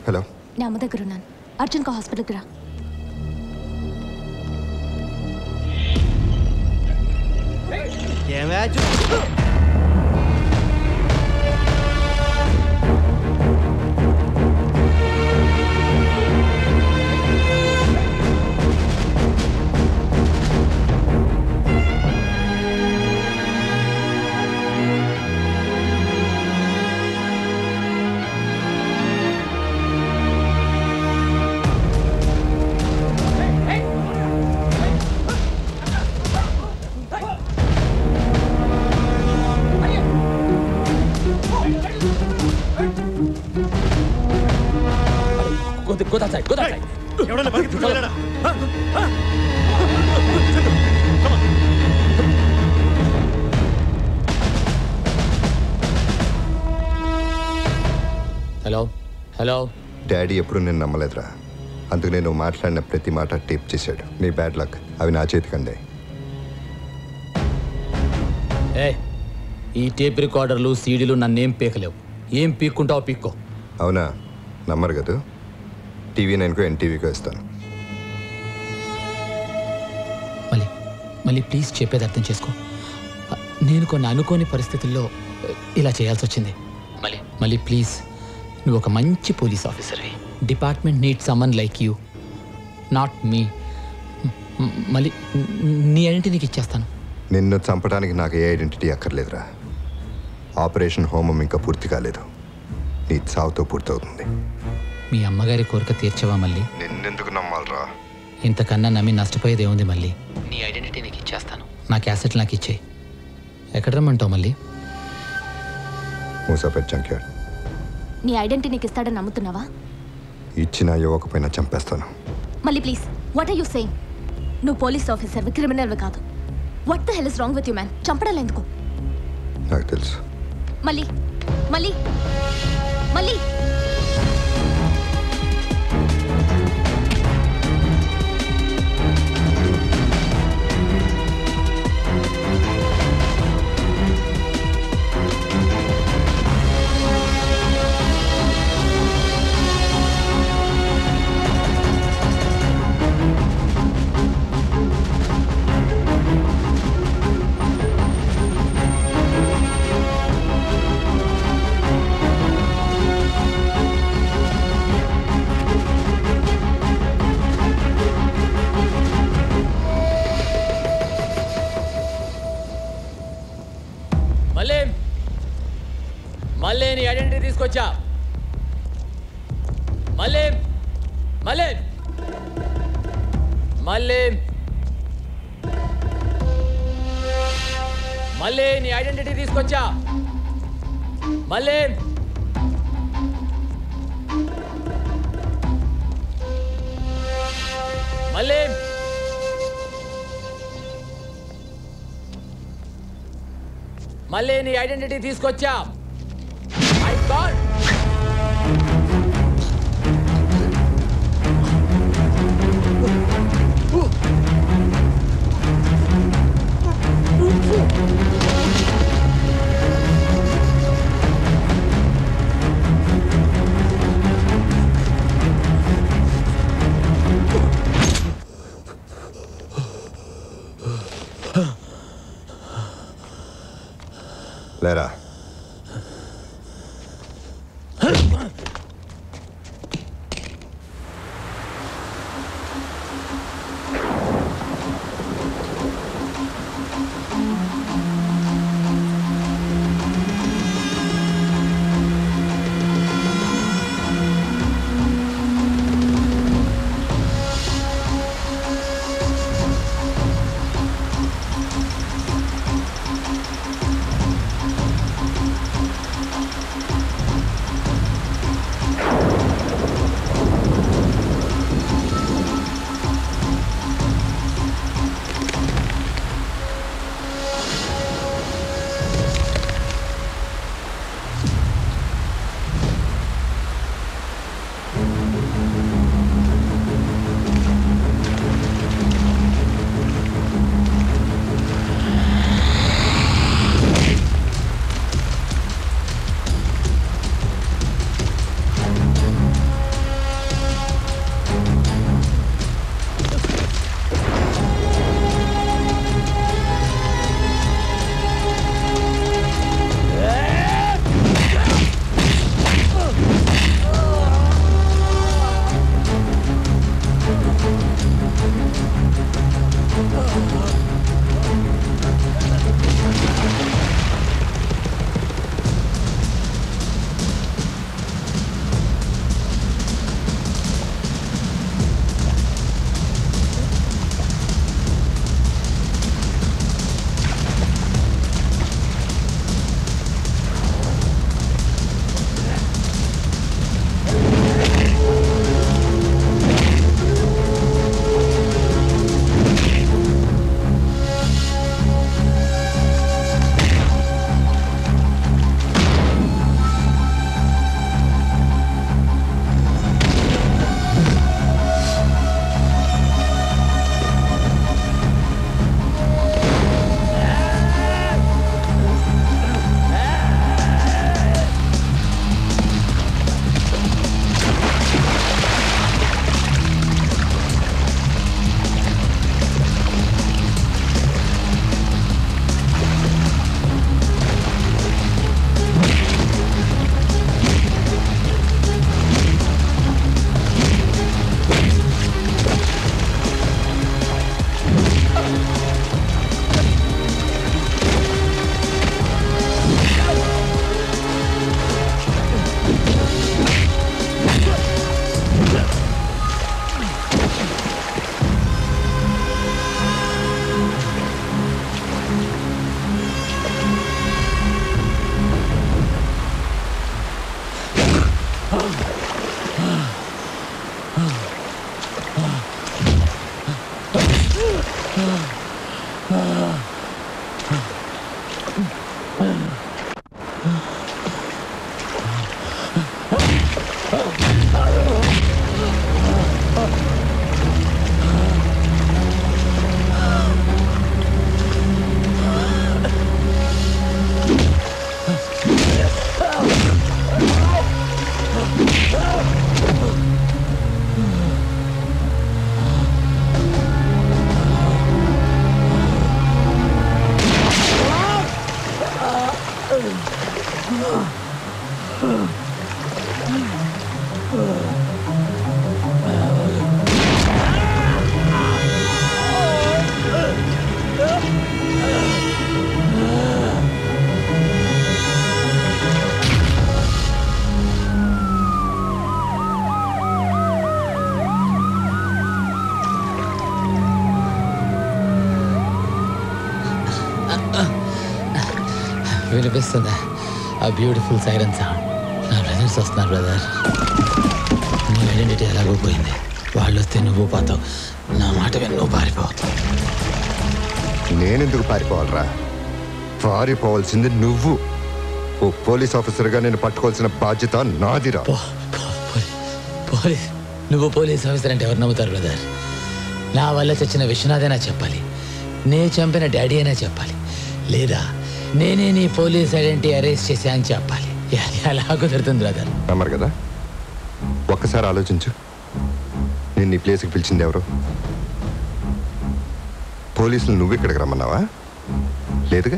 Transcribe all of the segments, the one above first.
Hello నేను అమ్మ దగ్గర ఉన్నాను అర్జున్కి హాస్పిటల్కి రా ఏమే Go, go that side. Go that side. ఎవడన్నా పరిగెత్తుకుంటూ వెళ్ళాడా? ఆ? ఆ? హలో హలో డాడీ ఎప్పుడు నేను నమ్మలేదురా అందుకు నేను మాట్లాడిన ప్రతి మాట టేప్ చేశాడు నీ బ్యాడ్ లక్ అవి నా చేతికి అందాయి ఏ ఈ టేప్ రికార్డర్లు సీడీలు నన్నేం పీకలేవు ఏం పీక్కుంటావో పీక్కో అవునా నమ్మరు కదా టీవీ నైన్కో ఎన్టీవీకో ఇస్తాను మళ్ళీ మళ్ళీ ప్లీజ్ చెప్పేది అర్థం చేసుకో నేను కొన్ని అనుకోని పరిస్థితుల్లో ఇలా చేయాల్సి వచ్చింది మళ్ళీ మళ్ళీ ప్లీజ్ నువ్వు ఒక మంచి పోలీస్ ఆఫీసర్వి department need someone like you not me మళ్ళీ నీ ఐడెంటిటీ నీకు ఇచ్చేస్తాను నిన్ను చంపడానికి నాకు ఏ ఐడెంటిటీ అక్కర్లేదురా ఆపరేషన్ హోమం ఇంకా పూర్తి కాలేదు నీ చావుతో పూర్తవుతుంది మీ అమ్మగారి కోరిక తీర్చవా మళ్ళీ నిన్నెందుకు నమ్మాలరా ఇంతకన్నా నమ్మి నష్టపోయేది ఏముంది మళ్ళీ నీ ఐడెంటిటీ నీకు ఇచ్చేస్తాను నా క్యాసెట్ నాకు ఇచ్చేయి ఎక్కడ రమ్మంటావు మళ్ళీ మూసాపేట్ జంక్యార్డ్ నీ ఐడెంటిటీ నీకు ఇస్తాడని నమ్ముతున్నావా ఇచ్చినా ఇవ్వకపోయినా చంపేస్తాను మళ్ళీ please what are you saying నువ్వు పోలీస్ ఆఫీసర్వి క్రిమినల్వి కాదు what the hell is wrong with you man చంపడాలి ఎందుకు నాకు తెలుసు మళ్ళీ మళ్ళీ మళ్ళీ మళ్ళీ మళ్ళీ నీ ఐడెంటిటీ తీసుకొచ్చా మళ్ళీ మళ్ళీ మళ్ళీ మళ్ళీ నీ ఐడెంటిటీ తీసుకొచ్చా మళ్ళీ మళ్ళీ మళ్ళీ నీ ఐడెంటిటీ తీసుకొచ్చా ఐ గాడ్ లేరా వినిపిస్తుందా ఆ బ్యూటిఫుల్ సైరన్ సౌండ్ నా బ్రదర్స్ వస్తున్నారు బ్రదర్ నీ ఐడెంటిటీ ఎలాగో పోయింది వాళ్ళు వస్తే నువ్వు పోతావు నా మాట విని నువ్వు పారిపోతావు నేనెందుకు పారిపోవాలరా పారిపోవాల్సింది నువ్వు ఓ పోలీస్ ఆఫీసర్గా నేను పట్టుకోవాల్సిన బాధ్యత నాదిరా పో పో- పోలీ- పోలీస్ నువ్వు పోలీస్ ఆఫీసర్ అంటే ఎవరు నమ్ముతారు బ్రదర్ నా వల్ల చచ్చిన విశ్వనాథైనా చెప్పాలి నే చంపిన డాడీ అయినా చెప్పాలి లేదా నేనే నీ పోలీస్ ఐడెంటిటీ అరెస్ట్ చేశా అని చెప్పాలి ఎ- ఎలా కుదురుతుంది బ్రదర్ నమ్మరు కదా ఒక్కసారి ఆలోచించు నేను నీ ప్లేస్కి పిలిచింది ఎవరు పోలీసులు నువ్వు ఇక్కడికి రమ్మన్నావా లేదుగా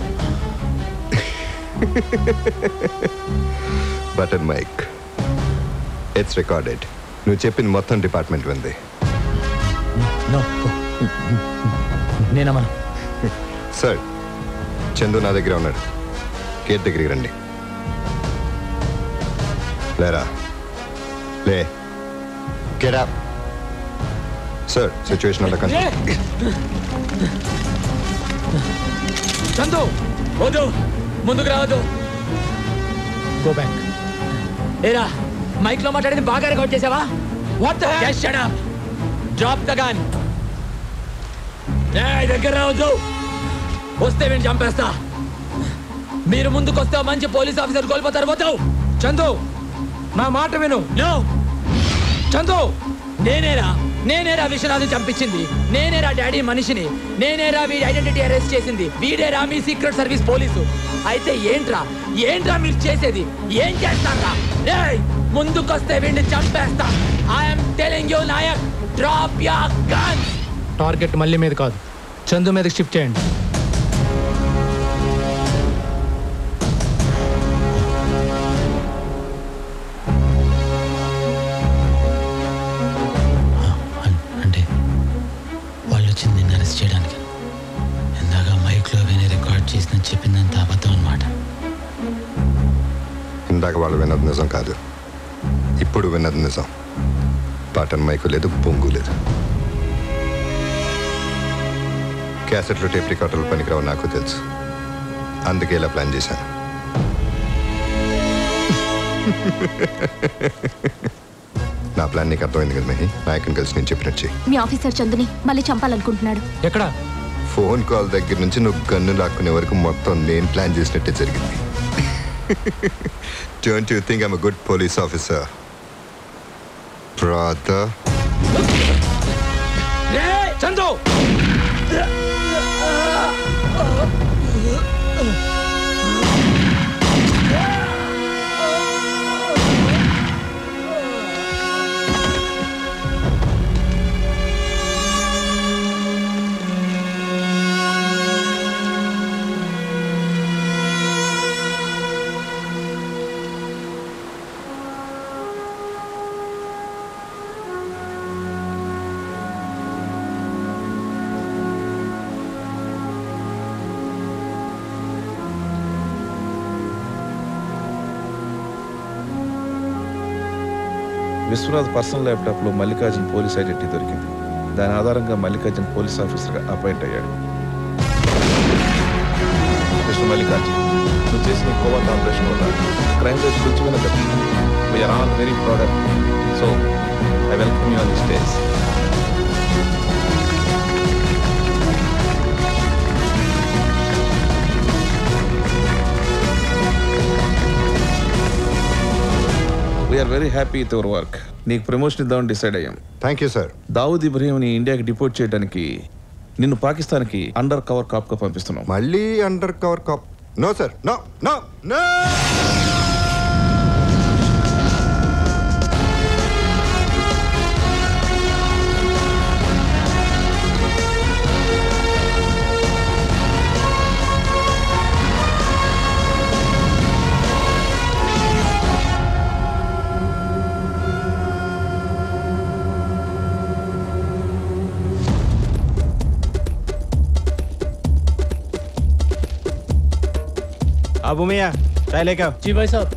బటన్ మైక్ ఇట్స్ రికార్డెడ్ నువ్వు చెప్పింది మొత్తం డిపార్ట్మెంట్ వింది నో నేనమ్మను సార్ చందు నా దగ్గర ఉన్నాడు గేట్ దగ్గరికి రండి లేరా లే గెట్ అప్ సార్ సిచ్యువేషన్ అంతా కంట్రోల్ చందు వద్దు ముందుకు రావద్దు గో బ్యాక్ ఏరా మైక్ లో మాట్లాడింది బాగా రికార్డ్ చేసావా what the hell shut up drop the gun ఏయ్ దగ్గర రావద్దు వస్తే వీడిని చంపేస్తా మీరు ముందుకు వస్తే మంచి పోలీస్ ఆఫీసర్ కోల్పోతారు పోతావు చందు నా మాట విను నో చందు నేనేరా నేనేరా విశ్వనాథం చంపించింది నేనేరా డాడీ మనిషిని నేనేరా వీడి ఐడెంటిటీ అరెస్ట్ చేసింది వీడేరా మీ సీక్రెట్ సర్వీస్ పోలీసు అయితే ఏంట్రా ఏంట్రా మీరు చేసేది ఏం చేస్తారా ఏయ్ ముందుకొస్తే వీడిని చంపేస్తా I'm telling you Nayak drop your guns target మళ్ళీ మీద కాదు చందు మీదకి షిఫ్ట్ చేయండి అంటే వాళ్ళు వచ్చింది నిన్ను అరెస్ట్ చేయడానికి ఇందాక మైక్లో విని రికార్డ్ చేసిన చెప్పిందంత అబద్ధం అనమాట ఇందాక వాళ్ళు విన్నది నిజం కాదు ఇప్పుడు విన్నది నిజం బటన్ మైకు లేదు బొంగు లేదు క్యాసెట్లు టేప్ రికార్డర్లు పనికిరావు నాకు తెలుసు అందుకే ఇలా ప్లాన్ చేశాను నా ప్లాన్ నీకు అర్థమైంది కదా మహి నాయకుని కలిసి నేను చెప్పినట్టు చెయ్యి మీ ఆఫీసర్ చందుని మళ్ళీ చంపాలనుకుంటున్నాడు ఎక్కడ ఫోన్ కాల్ దగ్గర నుంచి నువ్వు గన్ను లాక్కునే వరకు మొత్తం నేను ప్లాన్ చేసినట్టే జరిగింది don't you think I'm good police officer brother Chandu Vishwanath personal ల్యాప్టాప్లో మల్లికార్జున్ పోలీస్ ఐడెంటిటీ దొరికింది దాని ఆధారంగా మల్లికార్జున్ పోలీస్ ఆఫీసర్గా అపాయింట్ అయ్యాడు మిస్టర్ మల్లికార్జున్ నువ్వు చేసిన కోవర్ట్ ఆపరేషన్ వల్ల క్రైమ్ రేట్ రుచిగా తగ్గింది we're all very proud so I welcome you on the stage we're very happy with your work నీకు ప్రమోషన్ ఇద్దామని డిసైడ్ అయ్యాం థ్యాంక్ యూ సార్ దావుద్ ఇబ్రహీంని ఇండియాకి డిపోర్ట్ చేయడానికి నిన్ను పాకిస్తాన్కి అండర్ కవర్ కాప్గా పంపిస్తున్నాం మళ్ళీ undercover cop no sir no no no Abu मियाँ चाय लेकर आओ जी भाई साहब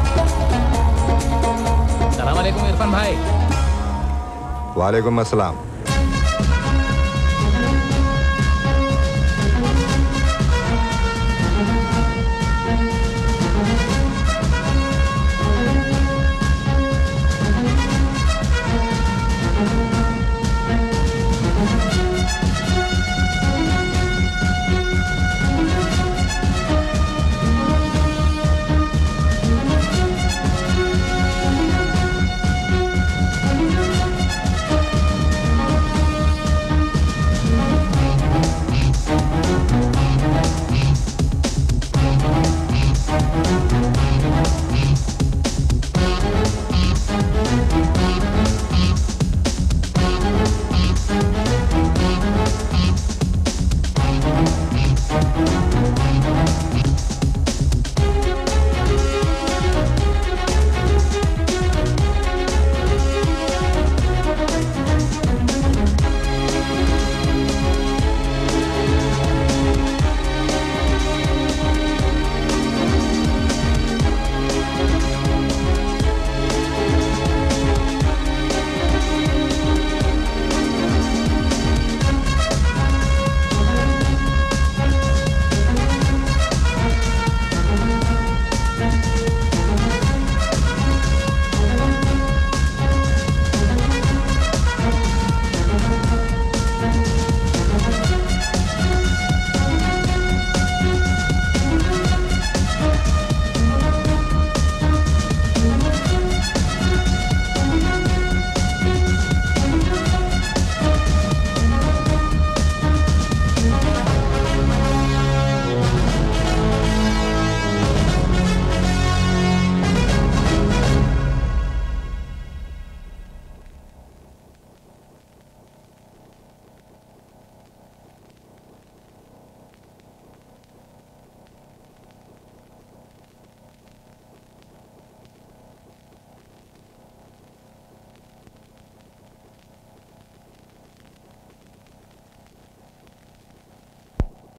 सलाम वालेकुम इरफान भाई वालेकुम अस्सलाम